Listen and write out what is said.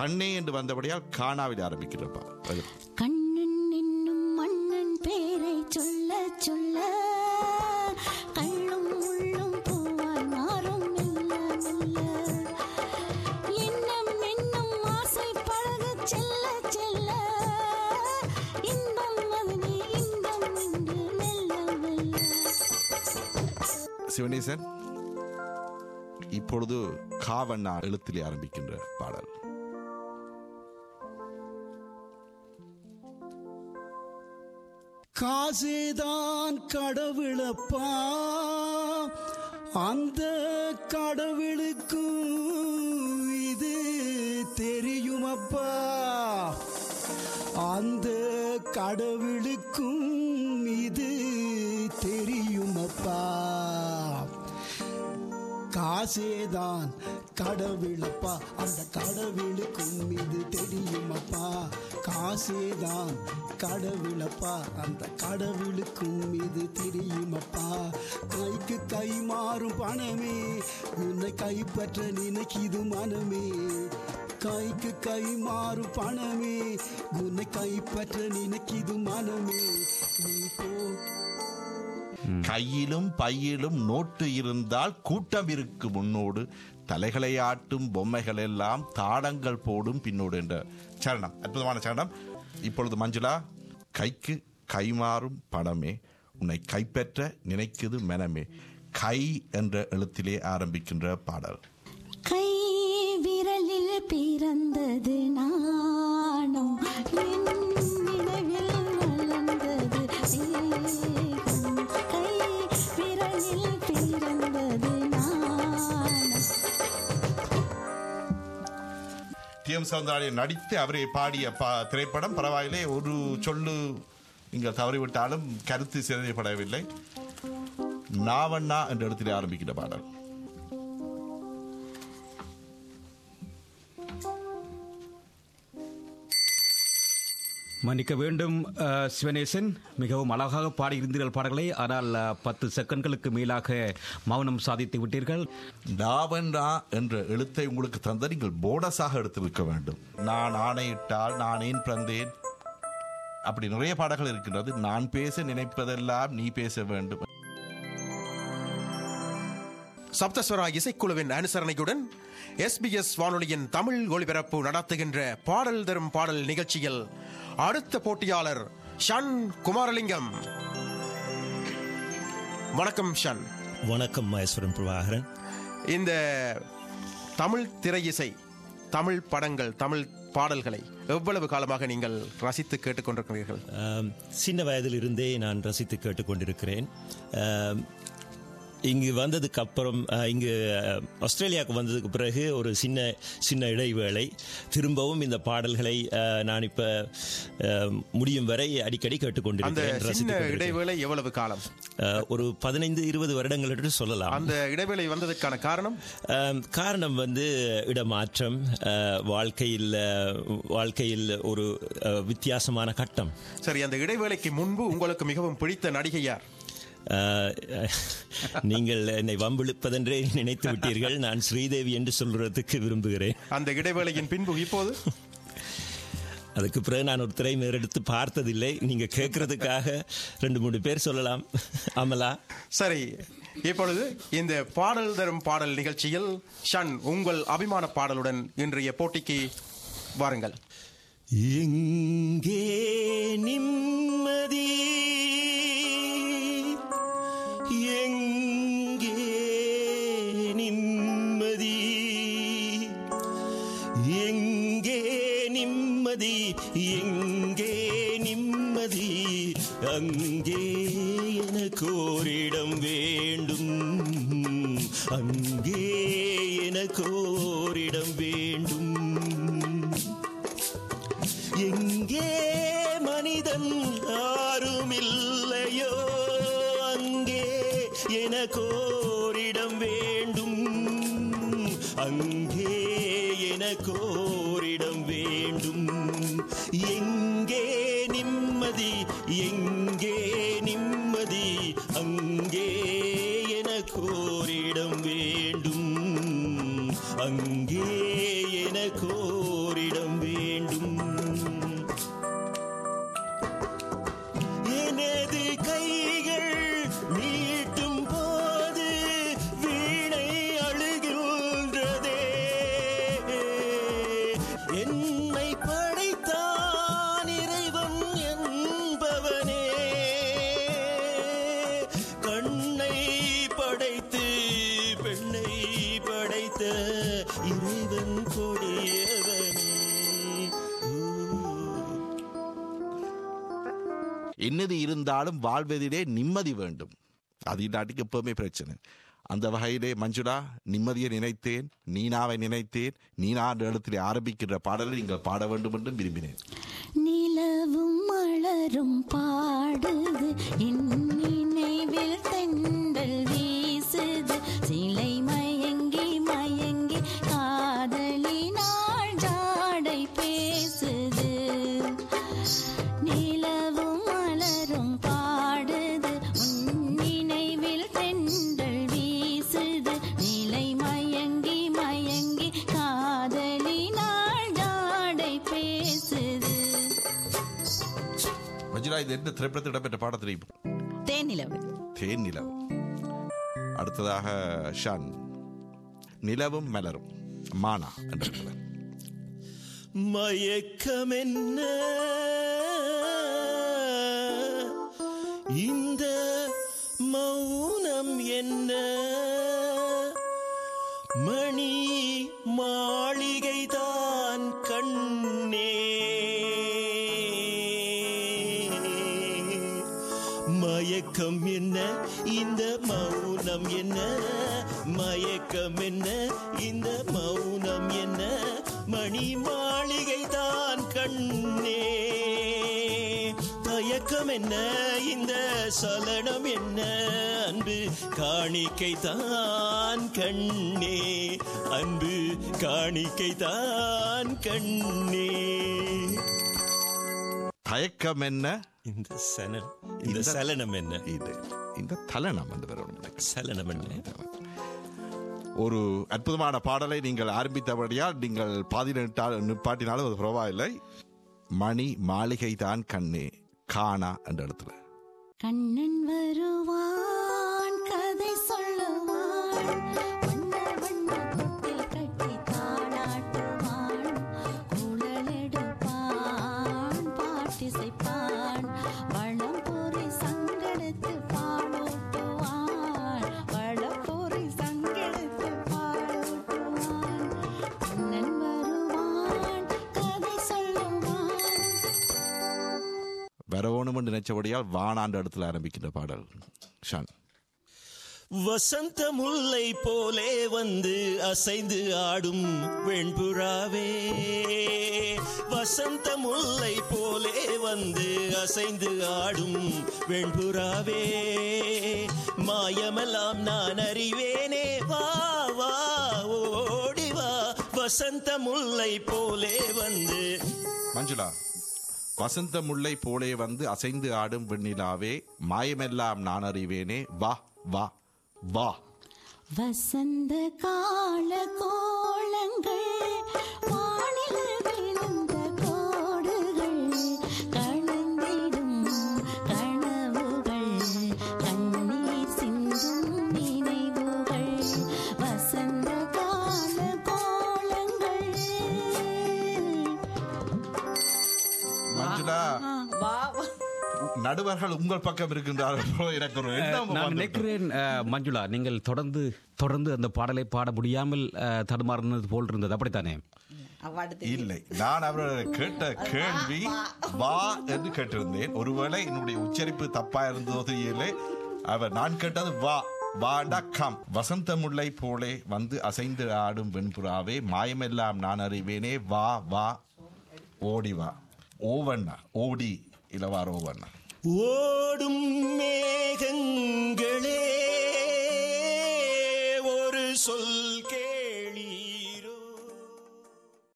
கண்ணே என்று வந்தபடியால் காணாவில் ஆரம்பிக்கிறப்பா அது கண்ணன் என்னும் மன்னன் பேரை சொல்ல சொல்ல கள்ளும் உள்ளும் பூவாய் மாறும் மெல்ல மெல்ல எண்ணம் என்னும் ஆசை பழகச் செல்ல செல்ல இன்பம் மகனே இன்பம் என்று மெல்ல மெல்ல சிவனேசன் இப்பொழுது காவண்ணா எழுத்திலே ஆரம்பிக்கின்ற பாடல் காசேதான் கடவுளப்பா அந்த கடவுளுக்கும் இது தெரியுமப்பா அந்த கடவுளுக்கும் இது தெரியுமப்பா காசேதான் கடவுளப்பா அந்த கடவுளுக்கும் இது தெரியுமப்பா காசேதான் கடவுளப்பா அந்த கடவுளுக்கும் இது தெரியுமப்பா கைக்கு கை மாறும் பணமே உன்னை கைப்பற்ற நினைக்கிது மனமே கைக்கு கை மாறும் பணமே உன்னை கைப்பற்ற நினைக்கிது மனமே நீ போ கையிலும் பையிலும் நோட்டு இருந்தால் கூட்டம் இருக்கு முன்னோடு தலைகளை ஆட்டும் பொம்மைகள் எல்லாம் தாடங்கள் போடும் பின்னோடு என்ற சரணம் அற்புதமான சரணம் இப்பொழுது மஞ்சுளா கைக்கு கைமாறும் பணமே உன்னை கைப்பற்ற நினைக்குது மனமே கை என்ற எழுத்திலே ஆரம்பிக்கின்ற பாடல் கை விரலில் பிறந்தது நாணம் என் நினைவில் வளர்ந்தது தேகம் கை விரலில் பிறந்தது நாணம் டி எம் சவுந்தராஜை நடித்து அவரை பாடிய பா- திரைப்படம் பரவாயில்லை ஒரு சொல்லு நீங்கள் தவறிவிட்டாலும் கருத்து சிதைப்படவில்லை நாவண்ணா என்ற இடத்திலே ஆரம்பிக்கிற பாடல் மன்னிக்க வேண்டும் அஹ், சிவனேசன் மிகவும் அழகாக பாடியிருந்தீர்கள் பாடல்களை ஆனால் அஹ், பத்து செகண்ட்களுக்கு மேலாக மௌனம் சாதித்து விட்டீர்கள் நாவண்ணா என்ற எழுத்தை உங்களுக்கு தந்த நீங்கள் போனஸாக எடுத்திருக்க வேண்டும் நான் ஆணையிட்டால் நான் ஏன் பிறந்தேன் அப்படி நிறைய பாடல்கள் இருக்கின்றது நான் பேச நினைப்பதெல்லாம் நீ பேச வேண்டும் சப்தஸ்வரா இசைக்குழுவின் அனுசரணையுடன் எஸ்பிஎஸ் வானொலியின் தமிழ் ஒளிபரப்பு நடத்துகின்ற பாடல் தரும் பாடல் நிகழ்ச்சியில் அடுத்த போட்டியாளர் ஷன் குமாரலிங்கம் வணக்கம் ஷன் வணக்கம் மகேஸ்வரன் பிரபாகரன் இந்த தமிழ் திரையிசை தமிழ் படங்கள் தமிழ் பாடல்களை எவ்வளவு காலமாக நீங்கள் ரசித்து கேட்டுக்கொண்டிருக்கிறீர்கள் ஆம், சின்ன வயதிலிருந்தே நான் ரசித்து கேட்டுக்கொண்டிருக்கிறேன் ஆம், இங்கு வந்ததுக்கு அப்புறம் ஆ, இங்கு ஆ, ஆஸ்திரேலியாவுக்கு வந்ததுக்கு பிறகு ஒரு சின்ன சின்ன இடைவேளை திரும்பவும் இந்த பாடல்களை ஆ, நான் இப்ப ஆ, முடியும் வரை அடிக்கடி அந்த கேட்டுக்கொண்டிருக்கிறேன் சின்ன ரசித்துக் கொண்டிருக்கிறேன். இடைவேளை எவ்வளவு காலம் ஆ, ஒரு பதினைந்து இருபது வருடங்கள் என்று சொல்லலாம் அந்த இடைவேளை வந்ததற்கான காரணம் ஆம், காரணம் வந்து இடமாற்றம் ஆ, வாழ்க்கையில் ஆ, வாழ்க்கையில் ஒரு ஆ, வித்தியாசமான கட்டம் சரி அந்த இடைவேளைக்கு முன்பு உங்களுக்கு மிகவும் பிடித்த நடிகை யார் ஆ, நீங்கள் என்னை வம்பிழுப்பதென்றே நினைத்து விட்டீர்கள் நான் ஸ்ரீதேவி என்று சொல்றதுக்கு விரும்புகிறேன் அந்த இடைவேளையின் பின்பு இப்போது அதுக்கு பிறகு நான் ஒரு திரைமேர் எடுத்து பார்த்ததில்லை நீங்க கேட்கறதுக்காக ரெண்டு மூணு பேர் சொல்லலாம் அமலா சரி இப்பொழுது இந்த பாடல் தரும் பாடல் நிகழ்ச்சியில் ஷன் உங்கள் அபிமான பாடலுடன் இன்றைய போட்டிக்கு வாருங்கள் எங்கே நிம்மதி எங்கே நிம்மதி எங்கே நிம்மதி எங்கே நிம்மதி அங்கே எனக்கு ஓரிடம் வேண்டும் அங்கே எனக்கு ஓரிடம் வேண்டும் எங்கே மனிதன் யாருமில்லையோ அங்கே எனக்கோரிடம் வேண்டும் அங்கே எனக்கோரிடம் வேண்டும் எங்கே நிம்மதி எங்கே நிம்மதி அங்கே எனக்கோரிடம் வேண்டும் அங்கே எனக்கோரிடம் என்னது இருந்தாலும் வாழ்வதிலே நிம்மதி வேண்டும் அது இல்லாட்டிக்கு எப்பவுமே பிரச்சனை அந்த வகையிலே மஞ்சுளா நிம்மதியை நினைத்தேன் நீனாவை நினைத்தேன் நீனா என்ற இடத்திலே ஆரம்பிக்கின்ற பாடலை நீங்கள் பாட வேண்டும் என்றும் விரும்பினேன் நிலவும் மலரும் பாடுது என் நினைவில் தென்றல் வீசுது சிலை மயங்கி மயங்கி காதலினாள் ஜாடை பேசுது நிலவும் மலரும் பாடுது உன் நினைவில் தென்றல் வீசுது நிலை மயங்கி மயங்கி காதலினாள் ஜாடை பேசுது மஞ்சுளா இது எந்த திரைப்படத்தில் இடம்பெற்ற பாட தெரியும் தேனிலவு தேன் நிலவு அடுத்ததாக ஷான் நிலவும் மலரும் மானா என்ற பாடல். மயக்கம் என்ன இந்த மௌனம் என்ன மணி மாளிகைதான் கண்ணே மயக்கம் என்ன இந்த மௌனம் என்ன மயக்கம் என்ன இந்த மௌனம் என்ன மணி மாளிகை தான் கண்ணே தயக்கம் என்ன இந்த சலனம் என்ன அன்பு காணிக்கை தான் கண்ணே அன்பு காணிக்கை தான் கண்ணே தயக்கம் என்ன இந்த சலனம் இந்த சலனம் என்ன இது இந்த தலனம் என்று வரணும் எனக்கு. சலனம் என்ன ஒரு அற்புதமான பாடலை நீங்கள் ஆரம்பித்தபடியால் நீங்கள் பாதி நிறுத்தா- நிப்பாட்டினாலும் அது பரவாயில்லை மணி மாளிகை தான் கண்ணே காணா என்ற இடத்துல கண்ணன் வருவான் கதை சொல்லுவான் வண்ண வண்ண தொட்டில் கட்டி தாளாட்டுவான் குழலெடுப்பான் பாட்டிசைப்பான் வளம்பொறி சங்கெடுத்து பாடூட்டுவான் வளம்பொறி சங்கெடுத்து பாடூட்டுவான் கண்ணன் வருவான் கதை சொல்லுவான் வரவோணும் என்று நினைச்சபடியால் வானாண்ட இடத்துல ஆரம்பிக்கின்ற பாடல் ஷான் வசந்த முல்லை போலே வந்து அசைந்து ஆடும் வெண்புறாவே வசந்த முல்லை போலே வந்து அசைந்து ஆடும் வெண்புறாவே மாயமெல்லாம் நான் அறிவேனே வா வா ஓடி வா வசந்த முல்லை போலே வந்து மஞ்சுளா வசந்த முல்லை போலே வந்து அசைந்து ஆடும் வெண்ணிலாவே மாயமெல்லாம் நான் அறிவேனே வா வா வா வசந்த கால கோலங்கள் வானில் விழுந்த கோடுகள் கலந்திடும் கனவுகள் கண்ணீர் சிந்தும் நினைவுகள் வசந்த கால கோலங்கள் மஞ்சுளா வா நடுவர்கள் உங்கள் பக்கம் இருக்கின்றார்கள் போல எனக்கு ஒரு எண்ணம் நான் வந்தது. நினைக்கிறேன் அஹ், மஞ்சுளா நீங்கள் தொடர்ந்து தொடர்ந்து அந்த பாடலை பாட முடியாமல் அஹ், தடுமாறினது போல் இருந்தது அப்படித்தானே இல்லை நான் அவர்கள் கேட்ட கேள்வி வா என்று கேட்டிருந்தேன் ஒருவேளை என்னுடைய உச்சரிப்பு தப்பா இருந்ததோ தெரியல அவர் நான் கேட்டது வா வாண்டா கம் வசந்த முல்லை போலே வந்து அசைந்து ஆடும் வெண்புறாவே மாயமெல்லாம் நான் அறிவேனே வா வா ஓடி வா ஓவண்ணா ஓடி இளவார் ஓவண்ணா ஓடும் மேகங்களே ஒரு சொல்